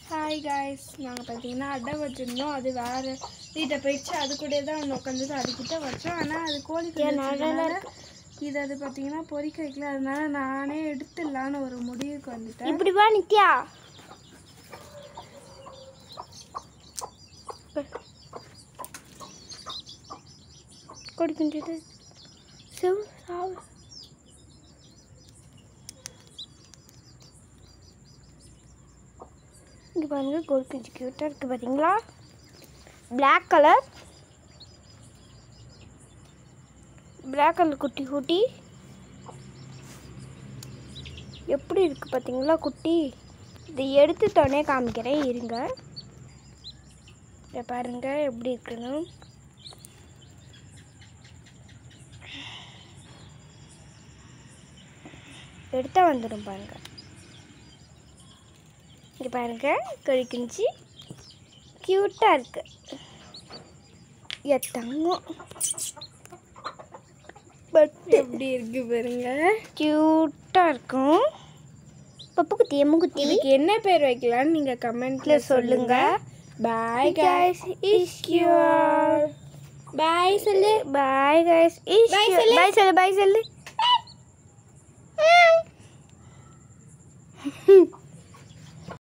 Hi guys நாங்கள் பார்த்தீங்கன்னா அடை வச்சுருந்தோம் அது வேறு வீட்டை போயிடுச்சு அது கூட தான் ஒன்று உட்காந்துட்டு அதுக்கிட்ட வச்சோம் ஆனால் அது கோழி வச்சதுனால இது அது பார்த்தீங்கன்னா பொறிக்க வைக்கல அதனால நானே எடுத்துடலான்னு ஒரு முடிவுக்கு வந்துட்டேன் இப்படி வா நித்யா கொடுக்கின்றது செவ் சாவு இங்கே பாருங்க கோல் குஞ்சு க்யூட்டாக இருக்குது பார்த்தீங்களா Black கலர் Black கலர் குட்டி குட்டி எப்படி இருக்குது பார்த்தீங்களா குட்டி இதை எடுத்து தொனே காமிக்கிறேன் இருங்க இதை பாருங்க எப்படி இருக்குன்னு எடுத்தா வந்துடும் பாருங்க இங்கே பாருங்க கழிக்கிஞ்சி க்யூட்டாக இருக்கு எத்தங்கம் பட் எப்படி இருக்கு பாருங்க க்யூட்டாக இருக்கும் பப்பு குட்டி எம்மு குட்டி இதுக்கு என்ன பேர் வைக்கலாம்னு நீங்கள் கமெண்ட்ல சொல்லுங்க பாய் guys, இஸ் கியூர் பாய் சொல்லு பாய் கைஸ் Bye சொல்லு. பாய் சொல்லு பாய் சொல்லு